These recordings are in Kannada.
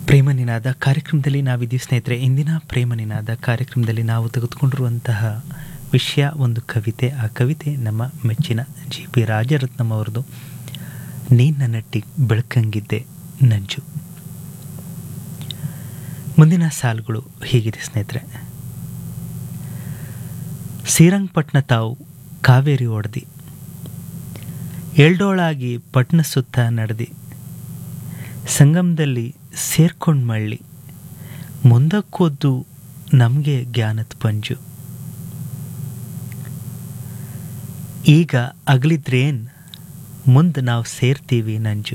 ಪ್ರೇಮ ನಿನಾದ ಕಾರ್ಯಕ್ರಮದಲ್ಲಿ ನಾವಿದ್ದೀವಿ ಸ್ನೇಹಿತರೆ ಇಂದಿನ ಪ್ರೇಮ ನಿನಾದ ಕಾರ್ಯಕ್ರಮದಲ್ಲಿ ನಾವು ತೆಗೆದುಕೊಂಡಿರುವಂತಹ ವಿಷಯ ಒಂದು ಕವಿತೆ ಆ ಕವಿತೆ ನಮ್ಮ ಮೆಚ್ಚಿನ ಜಿ ಪಿ ರಾಜರತ್ನಂ ಅವರದು ನೀನ ನಟ್ಟಿ ಬೆಳಕಂಗಿದ್ದೆ ನಂಜು ಮುಂದಿನ ಸಾಲುಗಳು ಹೀಗಿದೆ ಸ್ನೇಹಿತರೆ ಶ್ರೀರಂಗಪಟ್ಟಣ ತಾವು ಕಾವೇರಿ ಒಡ್ದಿ ಎಲ್ಡೋಳಾಗಿ ಪಟ್ನ ಸುತ್ತ ನಡೆದಿ ಸಂಗಮದಲ್ಲಿ ಸೇರ್ಕೊಂಡು ಮಳ್ಳಿ ಮುಂದಕ್ಕೋದ್ದು ನಮಗೆ ಜ್ಞಾನದ ಪಂಜು ಈಗ ಅಗಲಿದ್ರೇನ್ ಮುಂದೆ ನಾವು ಸೇರ್ತೀವಿ ನಂಜು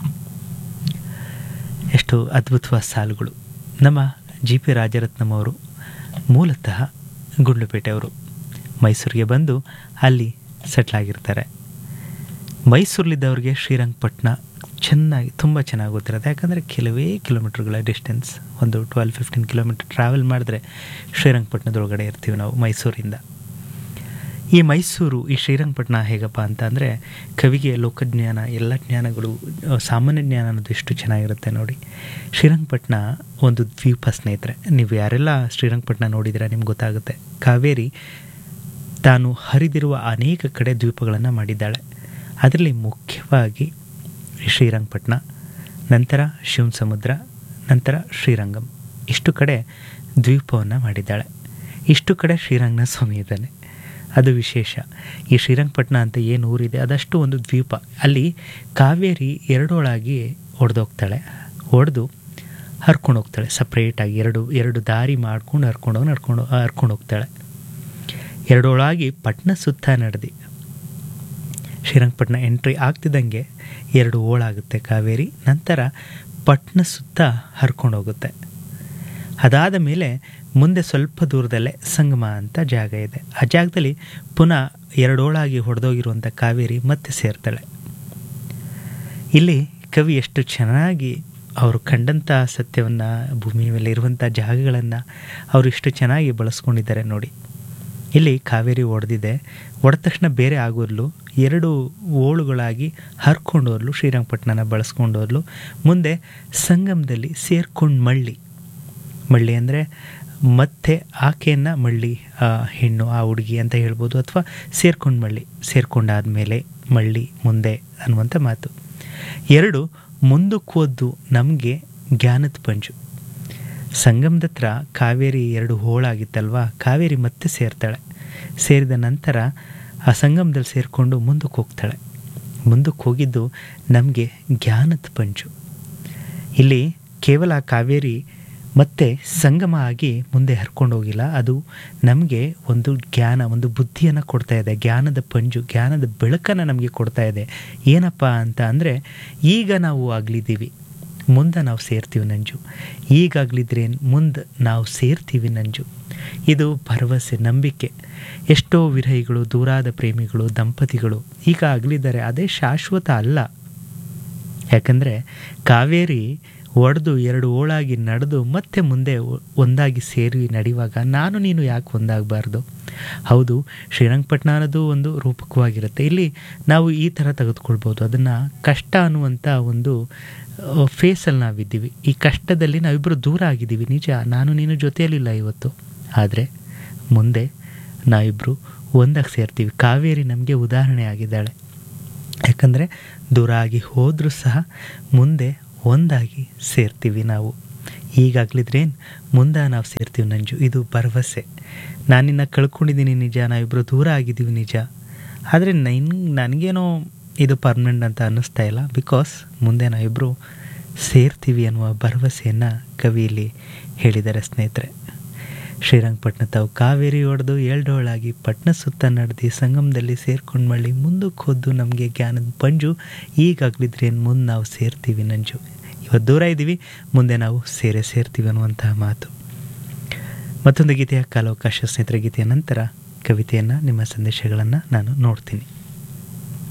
ಎಷ್ಟು ಅದ್ಭುತವಾದ ಸಾಲುಗಳು ನಮ್ಮ ಜಿ ಪಿ ರಾಜರತ್ನಂ ಅವರು ಮೂಲತಃ ಗುಂಡ್ಲುಪೇಟೆಯವರು ಮೈಸೂರಿಗೆ ಬಂದು ಅಲ್ಲಿ ಸೆಟ್ಲಾಗಿರ್ತಾರೆ ಮೈಸೂರಲ್ಲಿದ್ದವ್ರಿಗೆ ಶ್ರೀರಂಗಪಟ್ಟಣ ಚೆನ್ನಾಗಿ ತುಂಬ ಚೆನ್ನಾಗಿ ಗೊತ್ತಿರುತ್ತೆ ಯಾಕಂದರೆ ಕೆಲವೇ ಕಿಲೋಮೀಟ್ರ್ಗಳ ಡಿಸ್ಟೆನ್ಸ್ ಒಂದು ಟ್ವೆಲ್ ಫಿಫ್ಟೀನ್ ಕಿಲೋಮೀಟ್ರ್ ಟ್ರಾವೆಲ್ ಮಾಡಿದ್ರೆ ಶ್ರೀರಂಗಪಟ್ಟಣದೊಳಗಡೆ ಇರ್ತೀವಿ ನಾವು ಮೈಸೂರಿಂದ ಈ ಮೈಸೂರು ಈ ಶ್ರೀರಂಗಪಟ್ಟಣ ಹೇಗಪ್ಪ ಅಂತ ಅಂದರೆ ಕವಿಗೆ ಲೋಕಜ್ಞಾನ ಎಲ್ಲ ಜ್ಞಾನಗಳು ಸಾಮಾನ್ಯ ಜ್ಞಾನ ಅನ್ನೋದು ಎಷ್ಟು ಚೆನ್ನಾಗಿರುತ್ತೆ ನೋಡಿ ಶ್ರೀರಂಗಪಟ್ಟಣ ಒಂದು ದ್ವೀಪ ಸ್ನೇಹಿತರೆ ನೀವು ಯಾರೆಲ್ಲ ಶ್ರೀರಂಗಪಟ್ಟಣ ನೋಡಿದರೆ ನಿಮ್ಗೆ ಗೊತ್ತಾಗುತ್ತೆ ಕಾವೇರಿ ತಾನು ಹರಿದಿರುವ ಅನೇಕ ಕಡೆ ದ್ವೀಪಗಳನ್ನು ಮಾಡಿದ್ದಾಳೆ ಅದರಲ್ಲಿ ಮುಖ್ಯವಾಗಿ ಶ್ರೀರಂಗಪಟ್ಟಣ ನಂತರ ಶಿವನ ಸಮುದ್ರ ನಂತರ ಶ್ರೀರಂಗಂ ಇಷ್ಟು ಕಡೆ ದ್ವೀಪವನ್ನು ಮಾಡಿದ್ದಾಳೆ ಇಷ್ಟು ಕಡೆ ಶ್ರೀರಂಗನ ಸ್ವಾಮಿ ಇದ್ದಾನೆ ಅದು ವಿಶೇಷ ಈ ಶ್ರೀರಂಗಪಟ್ಟಣ ಅಂತ ಏನು ಊರಿದೆ ಅದಷ್ಟು ಒಂದು ದ್ವೀಪ ಅಲ್ಲಿ ಕಾವೇರಿ ಎರಡೊಳಾಗಿ ಒಡೆದೋಗ್ತಾಳೆ ಒಡೆದು ಹರ್ಕೊಂಡು ಹೋಗ್ತಾಳೆ ಸಪ್ರೇಟಾಗಿ ಎರಡು ಎರಡು ದಾರಿ ಮಾಡ್ಕೊಂಡು ಹರ್ಕೊಂಡೋಗಿ ನಡ್ಕೊಂಡು ಹರ್ಕೊಂಡು ಹೋಗ್ತಾಳೆ ಎರಡೊಳಾಗಿ ಪಟ್ಟಣ ಸುತ್ತ ನಡೆದು ಶ್ರೀರಂಗಪಟ್ಟಣ ಎಂಟ್ರಿ ಆಗ್ತಿದ್ದಂಗೆ ಎರಡು ಓಳಾಗುತ್ತೆ ಕಾವೇರಿ ನಂತರ ಪಟ್ಟಣ ಸುತ್ತ ಹರ್ಕೊಂಡು ಹೋಗುತ್ತೆ ಅದಾದ ಮೇಲೆ ಮುಂದೆ ಸ್ವಲ್ಪ ದೂರದಲ್ಲೇ ಸಂಗಮ ಅಂತ ಜಾಗ ಇದೆ ಆ ಜಾಗದಲ್ಲಿ ಪುನಃ ಎರಡೋಳಾಗಿ ಹೊಡೆದೋಗಿರುವಂಥ ಕಾವೇರಿ ಮತ್ತೆ ಸೇರ್ತಾಳೆ ಇಲ್ಲಿ ಕವಿ ಎಷ್ಟು ಚೆನ್ನಾಗಿ ಅವರು ಕಂಡಂಥ ಸತ್ಯವನ್ನು ಭೂಮಿ ಮೇಲೆ ಇರುವಂಥ ಜಾಗಗಳನ್ನು ಅವರು ಎಷ್ಟು ಚೆನ್ನಾಗಿ ಬಳಸ್ಕೊಂಡಿದ್ದಾರೆ ನೋಡಿ ಇಲ್ಲಿ ಕಾವೇರಿ ಒಡೆದಿದೆ ಒಡೆದ ತಕ್ಷಣ ಬೇರೆ ಆಗೋದ್ಲು ಎರಡು ಓಳುಗಳಾಗಿ ಹರ್ಕೊಂಡು ಹೋದ್ಲು ಶ್ರೀರಂಗಪಟ್ಟಣನ ಬಳಸ್ಕೊಂಡು ಹೋದ್ಲು ಮುಂದೆ ಸಂಗಮದಲ್ಲಿ ಸೇರ್ಕೊಂಡು ಮಳ್ಳಿ ಮಳ್ಳಿ ಅಂದರೆ ಮತ್ತೆ ಆಕೆಯನ್ನು ಮಳ್ಳಿ ಹೆಣ್ಣು ಆ ಹುಡುಗಿ ಅಂತ ಹೇಳ್ಬೋದು ಅಥವಾ ಸೇರ್ಕೊಂಡು ಮಳ್ಳಿ ಸೇರ್ಕೊಂಡಾದಮೇಲೆ ಮಳ್ಳಿ ಮುಂದೆ ಅನ್ನುವಂಥ ಮಾತು ಎರಡು ಮುಂದಕ್ಕೆ ಓದ್ದು ನಮಗೆ ಜ್ಞಾನದ ಪಂಜು ಸಂಗಮದ ಹತ್ರ ಕಾವೇರಿ ಎರಡು ಹೋಳಾಗಿತ್ತಲ್ವ ಕಾವೇರಿ ಮತ್ತೆ ಸೇರ್ತಾಳೆ ಸೇರಿದ ನಂತರ ಆ ಸಂಗಮದಲ್ಲಿ ಸೇರಿಕೊಂಡು ಮುಂದಕ್ಕೆ ಹೋಗ್ತಾಳೆ ಮುಂದಕ್ಕೆ ಹೋಗಿದ್ದು ನಮಗೆ ಜ್ಞಾನದ ಪಂಚು ಇಲ್ಲಿ ಕೇವಲ ಕಾವೇರಿ ಮತ್ತೆ ಸಂಗಮ ಆಗಿ ಮುಂದೆ ಹರ್ಕೊಂಡು ಹೋಗಿಲ್ಲ ಅದು ನಮಗೆ ಒಂದು ಜ್ಞಾನ ಒಂದು ಬುದ್ಧಿಯನ್ನು ಕೊಡ್ತಾ ಇದೆ ಜ್ಞಾನದ ಪಂಜು ಜ್ಞಾನದ ಬೆಳಕನ್ನು ನಮಗೆ ಕೊಡ್ತಾ ಇದೆ ಏನಪ್ಪ ಅಂತ ಅಂದರೆ ಈಗ ನಾವು ಆಗಲಿದ್ದೀವಿ ಮುಂದೆ ನಾವು ಸೇರ್ತೀವಿ ನಂಜು ಈಗಾಗಲಿದ್ರೆ ಮುಂದೆ ನಾವು ಸೇರ್ತೀವಿ ನಂಜು ಇದು ಭರವಸೆ ನಂಬಿಕೆ ಎಷ್ಟೋ ವಿರಹಿಗಳು ದೂರಾದ ಪ್ರೇಮಿಗಳು ದಂಪತಿಗಳು ಈಗ ಆಗಲಿದ್ದಾರೆ ಅದೇ ಶಾಶ್ವತ ಅಲ್ಲ ಯಾಕಂದರೆ ಕಾವೇರಿ ಒಡೆದು ಎರಡು ಓಳಾಗಿ ನಡೆದು ಮತ್ತೆ ಮುಂದೆ ಒಂದಾಗಿ ಸೇರಿ ನಡೆಯುವಾಗ ನಾನು ನೀನು ಯಾಕೆ ಒಂದಾಗಬಾರ್ದು ಹೌದು ಶ್ರೀರಂಗಪಟ್ಟಣ ಅನ್ನೋದು ಒಂದು ರೂಪಕವಾಗಿರುತ್ತೆ ಇಲ್ಲಿ ನಾವು ಈ ಥರ ತೆಗೆದುಕೊಳ್ಬೋದು ಅದನ್ನು ಕಷ್ಟ ಅನ್ನುವಂಥ ಒಂದು ಫೇಸಲ್ಲಿ ನಾವಿದ್ದೀವಿ ಈ ಕಷ್ಟದಲ್ಲಿ ನಾವಿಬ್ಬರು ದೂರ ಆಗಿದ್ದೀವಿ ನಿಜ ನಾನು ನೀನು ಜೊತೆಯಲ್ಲಿಲ್ಲ ಇವತ್ತು ಆದರೆ ಮುಂದೆ ನಾವಿಬ್ಬರು ಒಂದಾಗಿ ಸೇರ್ತೀವಿ ಕಾವೇರಿ ನಮಗೆ ಉದಾಹರಣೆ ಆಗಿದ್ದಾಳೆ ಯಾಕಂದರೆ ದೂರ ಆಗಿ ಹೋದರೂ ಸಹ ಮುಂದೆ ಒಂದಾಗಿ ಸೇರ್ತೀವಿ ನಾವು ಈಗಾಗಲಿದ್ರೇನು ಮುಂದೆ ನಾವು ಸೇರ್ತೀವಿ ನಂಜು ಇದು ಭರವಸೆ ನಾನಿನ್ನ ಕಳ್ಕೊಂಡಿದ್ದೀನಿ ನಿಜ ನಾವಿಬ್ಬರು ದೂರ ಆಗಿದ್ದೀವಿ ನಿಜ ಆದರೆ ನನ್ ನನಗೇನೋ ಇದು ಪರ್ಮನೆಂಟ್ ಅಂತ ಅನ್ನಿಸ್ತಾ ಇಲ್ಲ ಬಿಕಾಸ್ ಮುಂದೆ ನಾವಿಬ್ಬರು ಸೇರ್ತೀವಿ ಅನ್ನುವ ಭರವಸೆಯನ್ನು ಕವಿಯಲ್ಲಿ ಹೇಳಿದ್ದಾರೆ ಸ್ನೇಹಿತರೆ ಶ್ರೀರಂಗಪಟ್ಟಣ ತಾವು ಕಾವೇರಿ ಹೊಡೆದು ಏಳ್ಡೋಳಾಗಿ ಪಟ್ನ ಸುತ್ತ ನಡೆದು ಸಂಗಮದಲ್ಲಿ ಸೇರ್ಕೊಂಡು ಮಳ್ಳಿ ಮುಂದಕ್ಕೆ ಹೋದ್ದು ನಮಗೆ ಜ್ಞಾನದ ಪಂಜು ಈಗಾಗಲಿದ್ರೆ ಮುಂದೆ ನಾವು ಸೇರ್ತೀವಿ ನಂಜು ಇವತ್ತು ದೂರ ಇದ್ದೀವಿ ಮುಂದೆ ನಾವು ಸೇರೇ ಸೇರ್ತೀವಿ ಅನ್ನುವಂತಹ ಮಾತು ಮತ್ತೊಂದು ಗೀತೆಯ ಕಾಲಾವಕಾಶ ಸ್ನೇಹಿತರ ಗೀತೆಯ ನಂತರ ಕವಿತೆಯನ್ನು ನಿಮ್ಮ ಸಂದೇಶಗಳನ್ನು ನಾನು ನೋಡ್ತೀನಿ